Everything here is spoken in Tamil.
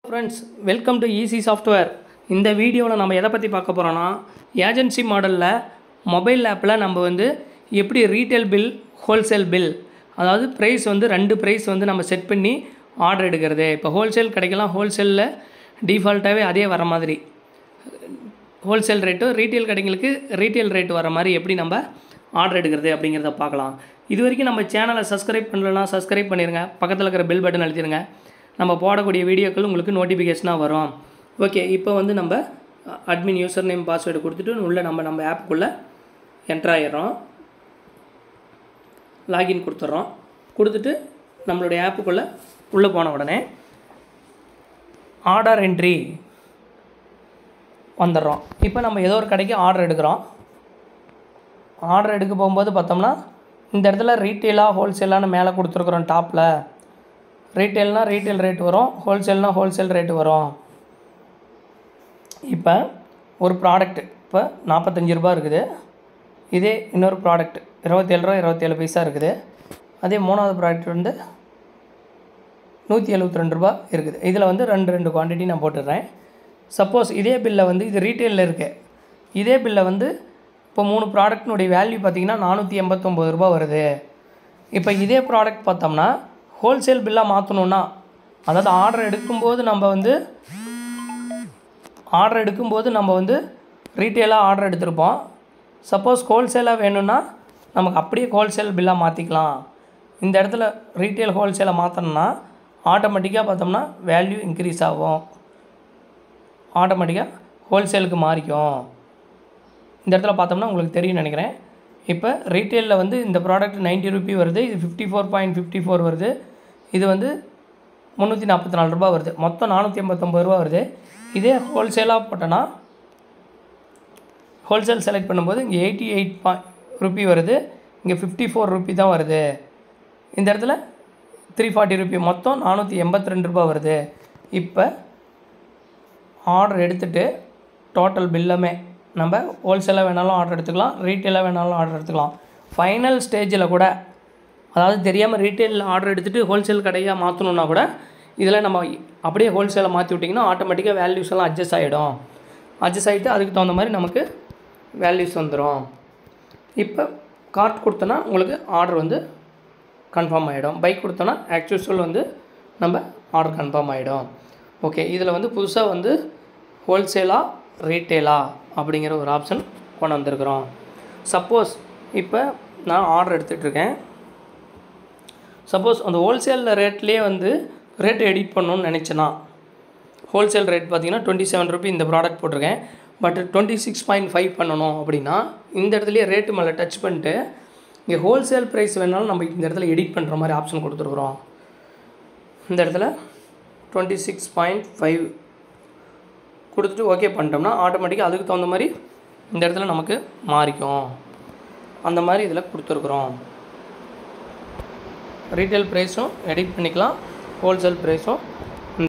friends welcome to easy software இந்த வீடியோவில் நம்ம எதை பற்றி பார்க்க போகிறோன்னா ஏஜென்சி மாடலில் மொபைல் ஆப்பில் நம்ம வந்து எப்படி ரீட்டைல் பில் ஹோல்சேல் பில் அதாவது ப்ரைஸ் வந்து ரெண்டு ப்ரைஸ் வந்து நம்ம செட் பண்ணி ஆர்டர் எடுக்கிறது இப்போ ஹோல்சேல் கடைக்கெல்லாம் ஹோல்சேலில் டிஃபால்ட்டாகவே அதே வர மாதிரி ஹோல்சேல் ரேட்டும் ரீட்டைல் கடைங்களுக்கு ரீட்டைல் ரேட் வர மாதிரி எப்படி நம்ம ஆர்டர் எடுக்கிறது அப்படிங்கிறத பார்க்கலாம் இது வரைக்கும் நம்ம சேனலை சப்ஸ்கிரைப் பண்ணலன்னா சப்ஸ்கிரைப் பண்ணிடுங்க பக்கத்தில் இருக்கிற பெல் பட்டன் அழுத்திடுங்க நம்ம போடக்கூடிய வீடியோக்கள் உங்களுக்கு நோட்டிஃபிகேஷனாக வரும் ஓகே இப்போ வந்து நம்ம அட்மின் யூசர் நேம் பாஸ்வேர்டு கொடுத்துட்டு உள்ளே நம்ம நம்ம ஆப்புக்குள்ளே என்ட்ரு ஆயிடுறோம் லாகின் கொடுத்துட்றோம் கொடுத்துட்டு நம்மளுடைய ஆப்புக்குள்ளே உள்ளே போன உடனே ஆர்டர் என்ட்ரி வந்துடுறோம் இப்போ நம்ம ஏதோ ஒரு கடைக்கு ஆர்டர் எடுக்கிறோம் ஆர்டர் எடுக்க போகும்போது பார்த்தோம்னா இந்த இடத்துல ரீட்டெயிலாக ஹோல்சேலான்னு மேலே கொடுத்துருக்குறோம் டாப்பில் ரீட்டெயில்னா ரீட்டெயில் ரேட் வரும் ஹோல்சேல்னால் ஹோல்சேல் ரேட் வரும் இப்போ ஒரு ப்ராடக்ட் இப்போ நாற்பத்தஞ்சு ரூபா இருக்குது இதே இன்னொரு ப்ராடக்ட் இருபத்தேழு ரூபா இருபத்தேழு பைசா இருக்குது அதே மூணாவது ப்ராடக்ட் வந்து நூற்றி எழுபத்தி ரெண்டு ரூபா இருக்குது இதில் வந்து ரெண்டு ரெண்டு குவான்டிட்டி நான் போட்டுடுறேன் சப்போஸ் இதே பில்லை வந்து இது ரீட்டெயிலில் இருக்குது இதே பில்லை வந்து இப்போ மூணு ப்ராடக்ட்னுடைய வேல்யூ பார்த்திங்கன்னா நானூற்றி எண்பத்தொம்போது ரூபா வருது இப்போ இதே ப்ராடக்ட் பார்த்தோம்னா ஹோல்சேல் பில்லாக மாற்றணுன்னா அதாவது ஆர்டர் எடுக்கும்போது நம்ம வந்து ஆர்டர் எடுக்கும்போது நம்ம வந்து ரீட்டெயிலாக ஆர்டர் எடுத்திருப்போம் சப்போஸ் ஹோல்சேலாக வேணும்னா நமக்கு அப்படியே ஹோல்சேல் பில்லாக மாற்றிக்கலாம் இந்த இடத்துல ரீட்டெயில் ஹோல்சேலை மாற்றணும்னா ஆட்டோமேட்டிக்காக பார்த்தோம்னா வேல்யூ இன்க்ரீஸ் ஆகும் ஆட்டோமேட்டிக்காக ஹோல்சேலுக்கு மாறிக்கும் இந்த இடத்துல பார்த்தோம்னா உங்களுக்கு தெரியும் நினைக்கிறேன் இப்போ ரீட்டெயிலில் வந்து இந்த ப்ராடக்ட் நைன்ட்டி ருபி வருது இது fifty four point fifty four வருது இது வந்து முந்நூற்றி நாற்பத்தி நாலு ரூபா வருது மொத்தம் நானூற்றி எண்பத்தொம்பது ரூபா வருது இதே ஹோல்சேலாக போட்டோன்னா ஹோல்சேல் செலக்ட் பண்ணும்போது இங்கே எயிட்டி எயிட் பாய் ருபி வருது இங்கே ஃபிஃப்டி ஃபோர் ருபி தான் வருது இந்த இடத்துல த்ரீ ஃபார்ட்டி ருபி மொத்தம் நானூற்றி எண்பத்தி ரெண்டு ரூபா வருது இப்போ ஆர்டர் எடுத்துகிட்டு டோட்டல் பில்லுமே நம்ம ஹோல்சேலாக வேணாலும் ஆர்டர் எடுத்துக்கலாம் ரீட்டெயிலாக வேணாலும் ஆர்டர் எடுத்துக்கலாம் ஃபைனல் ஸ்டேஜில் கூட அதாவது தெரியாமல் ரீட்டெயில் ஆர்டர் எடுத்துகிட்டு ஹோல்சேல் கடையாக மாற்றணுன்னா கூட இதில் நம்ம அப்படியே ஹோல்சேலை மாற்றி விட்டிங்கன்னா ஆட்டோமேட்டிக்காக வேல்யூஸ் எல்லாம் அட்ஜஸ்ட் ஆகிடும் அட்ஜஸ்ட் ஆகிட்டு அதுக்கு தகுந்த மாதிரி நமக்கு வேல்யூஸ் வந்துடும் இப்போ கார்ட் கொடுத்தோன்னா உங்களுக்கு ஆர்டர் வந்து கன்ஃபார்ம் ஆகிடும் பைக் கொடுத்தோன்னா ஆக்சுவல் வந்து நம்ம ஆர்டர் கன்ஃபார்ம் ஆகிடும் ஓகே இதில் வந்து புதுசாக வந்து ஹோல்சேலாக ரீட்டெயிலா அப்படிங்கிற ஒரு ஆப்ஷன் கொண்டு வந்திருக்கிறோம் சப்போஸ் இப்போ நான் ஆர்டர் எடுத்துகிட்ருக்கேன் சப்போஸ் அந்த ஹோல்சேல் ரேட்லேயே வந்து ரேட் எடிட் பண்ணணும்னு நினச்சேன்னா ஹோல்சேல் ரேட் பார்த்தீங்கன்னா டுவெண்ட்டி செவன் ருபி இந்த ப்ராடக்ட் போட்டிருக்கேன் but twenty six point five பண்ணணும் அப்படின்னா இந்த இடத்துலையே ரேட்டு மேலே டச் பண்ணிட்டு இங்கே ஹோல்சேல் ப்ரைஸ் வேணாலும் நம்ம இந்த இடத்துல எடிட் பண்ணுற மாதிரி ஆப்ஷன் கொடுத்துருக்குறோம் இந்த இடத்துல டுவெண்ட்டி சிக்ஸ் பாயிண்ட் ஃபைவ் கொடுத்துட்டு ஓகே பண்ணிட்டோம்னா ஆட்டோமேட்டிக்காக அதுக்கு தகுந்த மாதிரி இந்த இடத்துல நமக்கு மாறிக்கும் அந்த மாதிரி இதில் கொடுத்துருக்குறோம் ரீட்டைல் ப்ரைஸும் எடிட் பண்ணிக்கலாம் ஹோல்சேல் ப்ரைஸும்